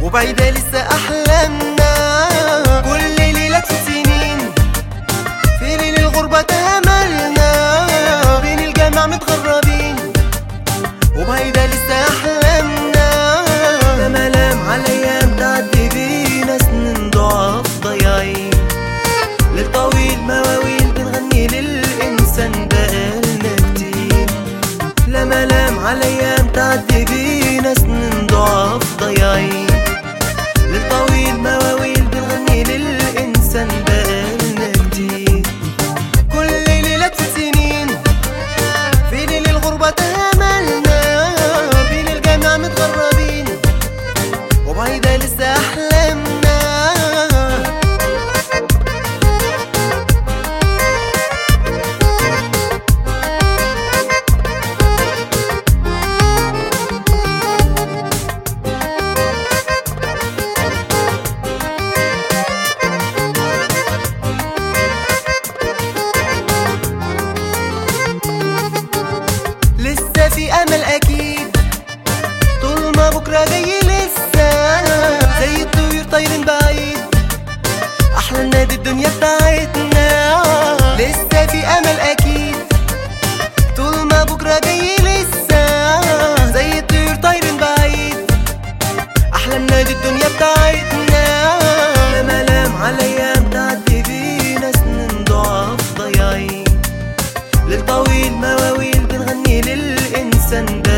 وبعيدة لسه أحلامنا كل ليلة في سنين في ليل الغربة تملنا بين الجامع متغربين وبعيدة لسه أحلامنا لا ملام على أيام تعدي بينا سنين ضعاف ضايعين ليل طويل مواويل بنغني للإنسان بقالنا كتير لا ملام على أيام تعدي بينا سنين ضعاف ضايعين ليل طويل مواويل بنغني للإنسان بقالنا كتير كل ليلة سنين في ليل الغربة تأملنا بين الجامع متغربين وبعيدة لسه أحلامنا لسه في امل اكيد طول ما بكره جاي لسه زي الطيور طايرين بعيد احلى نادي الدنيا بتاعتنا لسه في امل اكيد طول ما بكره جاي لسه زي الطيور طايرين بعيد احلى نادي الدنيا بتاعتنا لا ملام على ايام تعدي بينا سنين ضعاف ضايعين ليل طويل مواويل بنغني للإنسان ده